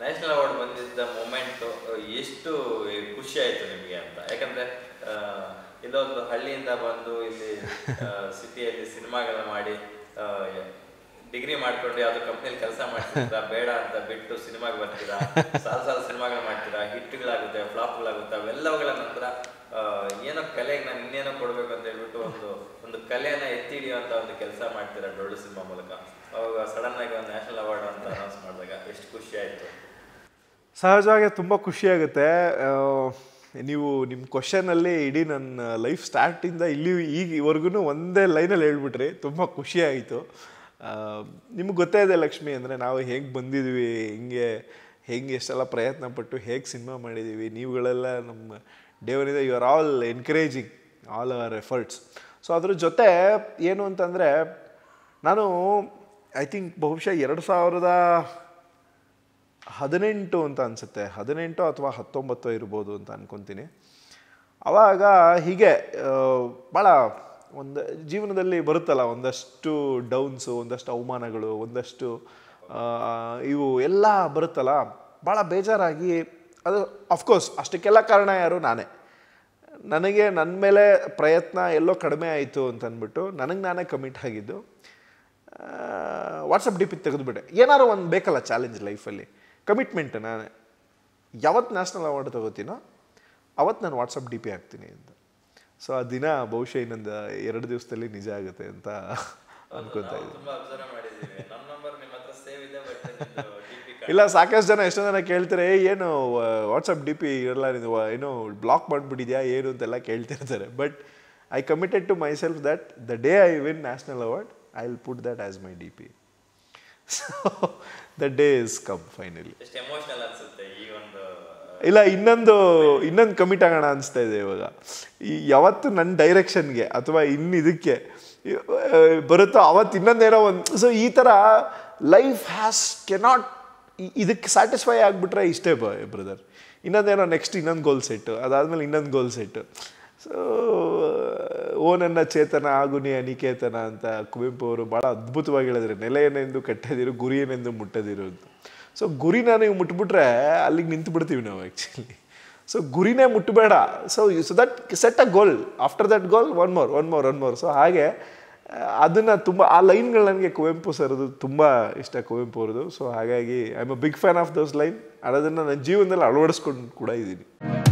national award ಬಂದಿದ್ದ moment ಎಷ್ಟು ಖುಷಿ ಆಯ್ತು ನಿಮಗೆ ಅಂತ ಯಾಕಂದ್ರೆ ಆ, ಎಲ್ಲೋ ಒಂದು ಹಳ್ಳಿಯಿಂದ ಬಂದು ಇಲ್ಲಿ ಸಿಟಿಯಲ್ಲಿ ಸಿನಿಮಾಗಳನ್ನ ಮಾಡಿ ಡಿಗ್ರಿ ಮಾಡ್ಕೊಂಡು ಯಾವ್ದು ಕಂಪ್ನಿಯಲ್ಲಿ ಕೆಲಸ ಮಾಡ್ತಿದ್ದೀರಾ ಬೇಡ ಅಂತ ಬಿಟ್ಟು ಸಿನಿಮಾಗೆ ಬರ್ತೀರಾ ಸಾಲ ಸಾಲ ಸಿನಿಮಾಗಳು ಮಾಡ್ತೀರಾ ಹಿಟ್ಗಳಾಗುತ್ತೆ ಫ್ಲಾಪ್ಗಳಾಗುತ್ತೆ ಅವೆಲ್ಲವುಗಳ ನಂತರ ಆ, ಏನೋ ಕಲೆಗೆ ನಾನು ಇನ್ನೇನೋ ಕೊಡ್ಬೇಕು ಅಂತ ಹೇಳ್ಬಿಟ್ಟು ಒಂದು ಒಂದು ಕಲೆಯನ್ನ ಎತ್ತಿ ಹಿಡಿಯುವಂತ ಒಂದು ಕೆಲಸ ಮಾಡ್ತೀರಾ ಡೊಳ್ಳು ಸಿನಿಮಾ ಮೂಲಕ ಅವಾಗ ಸಡನ್ ಆಗಿ ಒಂದು ನ್ಯಾಷನಲ್ ಅವಾರ್ಡ್ ಅಂತ ಅನೌನ್ಸ್ ಮಾಡಿದಾಗ ಎಷ್ಟು ಖುಷಿ ಆಯ್ತು ಸಹಜವಾಗಿ ತುಂಬ ಖುಷಿಯಾಗುತ್ತೆ ಆ, ನೀವು ನಿಮ್ಮ ಕ್ವಶನಲ್ಲಿ ಇಡೀ ನನ್ನ ಲೈಫ್ ಸ್ಟಾರ್ಟಿಂದ ಇಲ್ಲಿ ಈಗವರೆಗೂ ಒಂದೇ ಲೈನಲ್ಲಿ ಹೇಳ್ಬಿಟ್ರಿ ತುಂಬ ಖುಷಿ ಆಯಿತು ನಿಮ್ಗೆ ಗೊತ್ತೇ ಇದೆ ಲಕ್ಷ್ಮಿ ಅಂದರೆ ನಾವು ಹೇಗೆ ಬಂದಿದ್ವಿ ಹಿಂಗೆ ಹೆಂಗೆ ಎಷ್ಟೆಲ್ಲ ಪ್ರಯತ್ನ ಪಟ್ಟು ಹೇಗೆ ಸಿನಿಮಾ ಮಾಡಿದ್ದೀವಿ ನೀವುಗಳೆಲ್ಲ ನಮ್ಮ ಡೇವನಿಂದ you are all encouraging all our efforts so ಅದ್ರ ಜೊತೆ ಏನು ಅಂತಂದರೆ ನಾನು ಐ ಥಿಂಕ್ ಬಹುಶಃ ಎರಡು ಸಾವಿರದ ಹದಿನೆಂಟು ಅಂತ ಅನಿಸುತ್ತೆ ಹದಿನೆಂಟು ಅಥವಾ ಹತ್ತೊಂಬತ್ತು ಇರ್ಬೋದು ಅಂತ ಅನ್ಕೊತೀನಿ ಆವಾಗ ಹೀಗೆ ಭಾಳ ಒಂದು ಜೀವನದಲ್ಲಿ ಬರುತ್ತಲ್ಲ ಒಂದಷ್ಟು ಡೌನ್ಸು ಒಂದಷ್ಟು ಅವಮಾನಗಳು ಒಂದಷ್ಟು ಆ, ಇವು ಎಲ್ಲ ಬರುತ್ತಲ್ಲ ಭಾಳ ಬೇಜಾರಾಗಿ ಅದು ಅಫ್ಕೋರ್ಸ್ ಅಷ್ಟಕ್ಕೆಲ್ಲ ಕಾರಣ ಯಾರು ನಾನೇ ನನಗೆ ನನ್ನ ಮೇಲೆ ಪ್ರಯತ್ನ ಎಲ್ಲೋ ಕಡಿಮೆ ಆಯಿತು ಅಂತ ಅಂದ್ಬಿಟ್ಟು ನನಗೆ ನಾನೇ ಕಮಿಟ್ ಆಗಿದ್ದು ವಾಟ್ಸಪ್ ಡಿ ಪಿ ತೆಗೆದುಬಿಟ್ಟೆ ಏನಾದ್ರು ಒಂದು ಬೇಕಲ್ಲ ಚಾಲೆಂಜ್ ಲೈಫಲ್ಲಿ ಕಮಿಟ್ಮೆಂಟ್ ನಾನೇ ಯಾವತ್ತು ನ್ಯಾಷನಲ್ ಅವಾರ್ಡ್ ತಗೋತೀನೋ ಅವತ್ತು ನಾನು ವಾಟ್ಸಪ್ ಡಿ ಪಿ ಹಾಕ್ತೀನಿ ಅಂತ ಸೊ ಆ ದಿನ ಬಹುಶಃ ಇನ್ನೊಂದು ಎರಡು ದಿವಸದಲ್ಲಿ ನಿಜ ಆಗುತ್ತೆ ಅಂತ ಅನ್ಕೊತಾ ನಾವು ಇದ್ದೀನಿ ತುಂಬಾ ಅಬ್ಸರ್ವ್ ಮಾಡಿದೀವಿ ನಮ್ಮ ನಂಬರ್ ನಿಮ್ಮ ಹತ್ರ ಸೇವ್ ಇದೆ ಬಟ್ ಡಿ ಪಿ ಇಲ್ಲ ಸಾಕಷ್ಟು ಜನ ಎಷ್ಟೋ ಜನ ಕೇಳ್ತಾರೆ "ಏ, ಏನು ವಾಟ್ಸಪ್ ಡಿ ಪಿ ಇರಲ್ಲ ನೀನು ವ- ಏನು ಬ್ಲಾಕ್ ಮಾಡಿಬಿಟ್ಟಿದ್ಯಾ ಏನು ಅಂತೆಲ್ಲ ಕೇಳ್ತಿರ್ತಾರೆ but I committed to myself that the day I win national award I will put that as my D P so the day is come finally ಎಷ್ಟು emotional ಅನ್ಸುತ್ತೆ ಈ ಒಂದು ಇಲ್ಲ ಇನ್ನೊಂದು ಇನ್ನೊಂದು ಕಮಿಟ್ ಆಗೋಣ ಅನಿಸ್ತಾ ಇದೆ ಇವಾಗ ಈ ಯಾವತ್ತು ನನ್ನ ಡೈರೆಕ್ಷನ್ಗೆ ಅಥವಾ ಇನ್ನು ಇದಕ್ಕೆ ಈ, ಆ, ಬರುತ್ತೋ ಅವತ್ತು ಇನ್ನೊಂದೇನೋ ಒಂದು ಸೊ ಈ ಥರ ಲೈಫ್ ಹ್ಯಾಸ್ ಕೆನಾಟ್ ಇದಕ್ಕೆ ಸ್ಯಾಟಿಸ್ಫೈ ಆಗಿಬಿಟ್ರೆ ಇಷ್ಟೇ ಬ್ರದರ್ ಇನ್ನೊಂದೇನೋ ನೆಕ್ಸ್ಟ್ ಇನ್ನೊಂದು ಗೋಲ್ ಸೆಟ್ಟು ಅದಾದಮೇಲೆ ಇನ್ನೊಂದು ಗೋಲ್ ಸೆಟ್ಟು ಸೊ ಓ ನನ್ನ ಚೇತನ ಆಗು ನೀ ಅನಿಕೇತನ ಅಂತ ಕುವೆಂಪು ಅವರು ಭಾಳ ಅದ್ಭುತವಾಗಿ ಹೇಳಿದ್ರೆ ನೆಲೆಯನೆಂದು ಕಟ್ಟದಿರು ಗುರಿಯನೆಂದು ಮುಟ್ಟದಿರು ಅಂತ ಸೊ ಗುರಿನ ನೀವು ಮುಟ್ಬಿಟ್ರೆ ಅಲ್ಲಿಗೆ ನಿಂತು ಬಿಡ್ತೀವಿ ನಾವು ಆ್ಯಕ್ಚುಲಿ ಸೊ ಗುರಿನೇ ಮುಟ್ಟಬೇಡ so so that set a goal after that goal one more one more one more so ಹಾಗೆ ಅದನ್ನು ತುಂಬ ಆ ಲೈನ್ಗಳು ನನಗೆ ಕುವೆಂಪು ಸರ್ದು ತುಂಬ ಇಷ್ಟ ಕುವೆಂಪು ಅವ್ರದ್ದು ಸೊ ಹಾಗಾಗಿ I am a big fan of those line ಅದನ್ನು ನನ್ನ ಜೀವನದಲ್ಲಿ ಅಳವಡಿಸ್ಕೊಂಡು ಕೂಡ ಇದ್ದೀನಿ